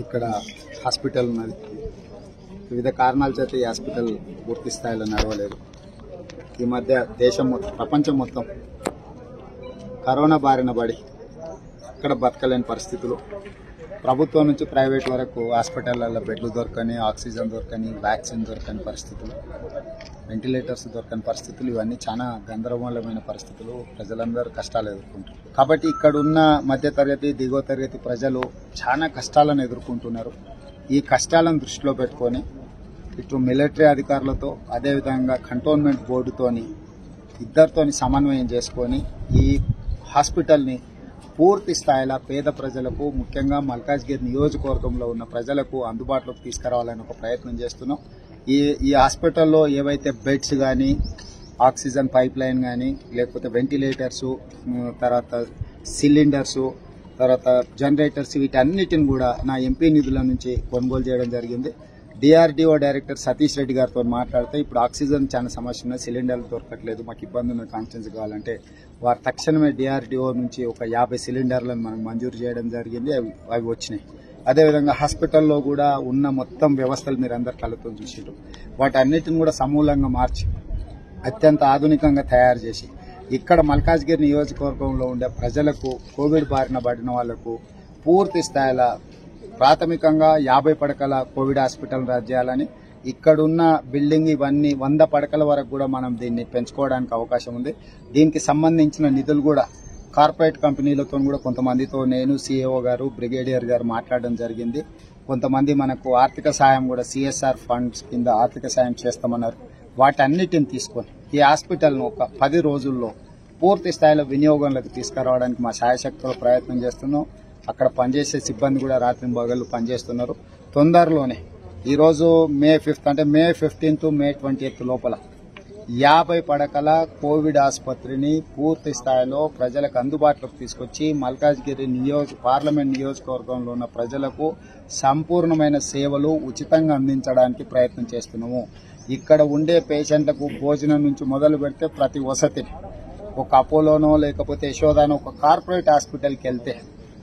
ఇక్కడ హాస్పిటల్ ఉన్నది వివిధ కారణాల చేత ఈ హాస్పిటల్ పూర్తి స్థాయిలో నడవలేదు ఈ మధ్య దేశం మొత్తం ప్రపంచం మొత్తం కరోనా బారిన పడి ఇక్కడ బతకలేని పరిస్థితులు ప్రభుత్వం నుంచి ప్రైవేట్ వరకు హాస్పిటల్లో బెడ్లు దొరకని ఆక్సిజన్ దొరకని వ్యాక్సిన్ దొరకని పరిస్థితులు వెంటిలేటర్స్ దొరకని పరిస్థితులు ఇవన్నీ చాలా గందరగోళమైన పరిస్థితులు ప్రజలందరూ కష్టాలు ఎదుర్కొంటారు కాబట్టి ఇక్కడ ఉన్న మధ్యతరగతి దిగువ తరగతి ప్రజలు చాలా కష్టాలను ఎదుర్కొంటున్నారు ఈ కష్టాలను దృష్టిలో పెట్టుకొని ఇటు మిలిటరీ అధికారులతో అదేవిధంగా కంటోన్మెంట్ బోర్డుతోని ఇద్దరితోని సమన్వయం చేసుకొని ఈ హాస్పిటల్ని పూర్తి స్థాయిలో పేద ప్రజలకు ముఖ్యంగా మల్కాజ్గిరి నియోజకవర్గంలో ఉన్న ప్రజలకు అందుబాటులోకి తీసుకురావాలని ఒక ప్రయత్నం చేస్తున్నాం ఈ ఈ హాస్పిటల్లో ఏవైతే బెడ్స్ కానీ ఆక్సిజన్ పైప్ లైన్ కానీ లేకపోతే వెంటిలేటర్స్ తర్వాత సిలిండర్స్ తర్వాత జనరేటర్స్ వీటన్నిటిని కూడా నా ఎంపీ నిధుల నుంచి కొనుగోలు చేయడం జరిగింది డిఆర్డిఓ డైరెక్టర్ సతీష్ రెడ్డి గారితో మాట్లాడితే ఇప్పుడు ఆక్సిజన్ చాలా సమస్య ఉన్నది సిలిండర్లు దొరకట్లేదు మాకు ఇబ్బంది ఉన్న కాన్స్టెన్స్ కావాలంటే వారు తక్షణమే డిఆర్డిఓ నుంచి ఒక యాభై సిలిండర్లను మనకు మంజూరు చేయడం జరిగింది అవి అవి వచ్చినాయి అదేవిధంగా హాస్పిటల్లో కూడా ఉన్న మొత్తం వ్యవస్థలు మీరు అందరు కళ్ళతో చూసారు వాటన్నిటిని కూడా సమూలంగా మార్చి అత్యంత ఆధునికంగా తయారు చేసి ఇక్కడ మల్కాజ్గిరి నియోజకవర్గంలో ఉండే ప్రజలకు కోవిడ్ బారిన పడిన వాళ్లకు పూర్తి స్థాయిలో ప్రాథమికంగా యాభై పడకల కోవిడ్ హాస్పిటల్ రద్దు చేయాలని ఇక్కడున్న బిల్డింగ్ ఇవన్నీ వంద పడకల వరకు కూడా మనం దీన్ని పెంచుకోవడానికి అవకాశం ఉంది దీనికి సంబంధించిన నిధులు కూడా కార్పొరేట్ కంపెనీలతో కూడా కొంతమందితో నేను సీఏఓ గారు బ్రిగేడియర్ గారు మాట్లాడడం జరిగింది కొంతమంది మనకు ఆర్థిక సాయం కూడా సిఎస్ఆర్ ఫండ్స్ కింద ఆర్థిక సాయం చేస్తామన్నారు వాటన్నిటిని తీసుకొని ఈ హాస్పిటల్ను ఒక పది రోజుల్లో పూర్తి స్థాయిలో వినియోగంలోకి తీసుకురావడానికి మా శాయశక్తుల ప్రయత్నం చేస్తున్నాం అక్కడ పనిచేసే సిబ్బంది కూడా రాత్రి పగళ్ళు పనిచేస్తున్నారు తొందరలోనే ఈరోజు మే ఫిఫ్త్ అంటే May fifteenth May twenty eighth లోపల యాభై పడకల కోవిడ్ ఆసుపత్రిని పూర్తి స్థాయిలో ప్రజలకు అందుబాటులోకి తీసుకొచ్చి మల్కాజ్గిరి నియోజక పార్లమెంట్ నియోజకవర్గంలో ఉన్న ప్రజలకు సంపూర్ణమైన సేవలు ఉచితంగా అందించడానికి ప్రయత్నం చేస్తున్నాము ఇక్కడ ఉండే పేషెంట్లకు భోజనం నుంచి మొదలు పెడితే ప్రతి వసతిని ఒక అపోలోనో లేకపోతే యశోదానో ఒక కార్పొరేట్ హాస్పిటల్కి వెళ్తే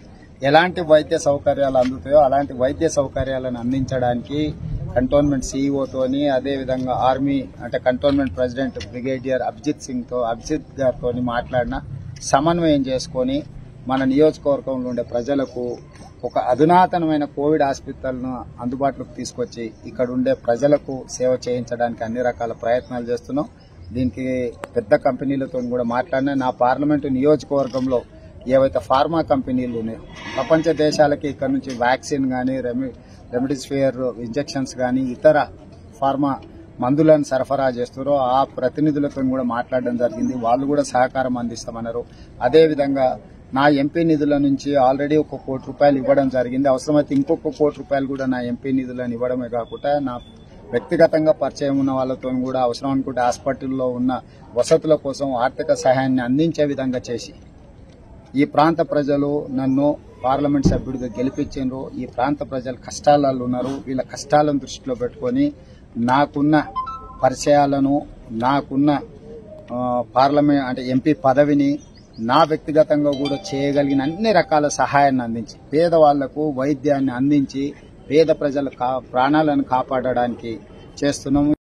ఎలాంటి వైద్య సౌకర్యాలు అందుతాయో అలాంటి వైద్య సౌకర్యాలను అందించడానికి కంటోన్మెంట్ సీఈఓతోని అదేవిధంగా ఆర్మీ అంటే కంటోన్మెంట్ ప్రెసిడెంట్ బ్రిగేడియర్ అభిజిత్ సింగ్తో అభిజిత్ గారితో మాట్లాడిన సమన్వయం చేసుకొని మన నియోజకవర్గంలో ఉండే ప్రజలకు ఒక అధునాతనమైన కోవిడ్ హాస్పిటల్ను అందుబాటులోకి తీసుకొచ్చి ఇక్కడ ఉండే ప్రజలకు సేవ చేయించడానికి అన్ని రకాల ప్రయత్నాలు చేస్తున్నాం దీనికి పెద్ద కంపెనీలతో కూడా మాట్లాడినా నా పార్లమెంటు నియోజకవర్గంలో ఏవైతే ఫార్మా కంపెనీలు ఉన్నాయో ప్రపంచ దేశాలకి ఇక్కడ నుంచి వ్యాక్సిన్ కానీ రెమి రెమిడిసివియర్ ఇంజెక్షన్స్ కానీ ఇతర ఫార్మా మందులను సరఫరా చేస్తారో ఆ ప్రతినిధులతో కూడా మాట్లాడడం జరిగింది వాళ్ళు కూడా సహకారం అందిస్తామన్నారు అదేవిధంగా నా ఎంపీ నిధుల నుంచి ఆల్రెడీ ఒక కోటి రూపాయలు ఇవ్వడం జరిగింది అవసరమైతే ఇంకొక కోటి రూపాయలు కూడా నా ఎంపీ నిధులను ఇవ్వడమే కాకుండా నా వ్యక్తిగతంగా పరిచయం ఉన్న వాళ్ళతో కూడా అవసరం అనుకుంటే హాస్పిటల్లో ఉన్న వసతుల కోసం ఆర్థిక సహాయాన్ని అందించే విధంగా చేసి ఈ ప్రాంత ప్రజలు నన్ను పార్లమెంట్ సభ్యుడిగా గెలిపించారు ఈ ప్రాంత ప్రజలు కష్టాలలో ఉన్నారు వీళ్ళ కష్టాలను దృష్టిలో పెట్టుకొని నాకున్న పరిచయాలను నాకున్న ఆ, పార్లమెంట్ అంటే ఎంపీ పదవిని నా వ్యక్తిగతంగా కూడా చేయగలిగిన అన్ని రకాల సహాయాన్ని అందించి పేదవాళ్లకు వైద్యాన్ని అందించి పేద ప్రజల కా ప్రాణాలను కాపాడడానికి చేస్తున్నాము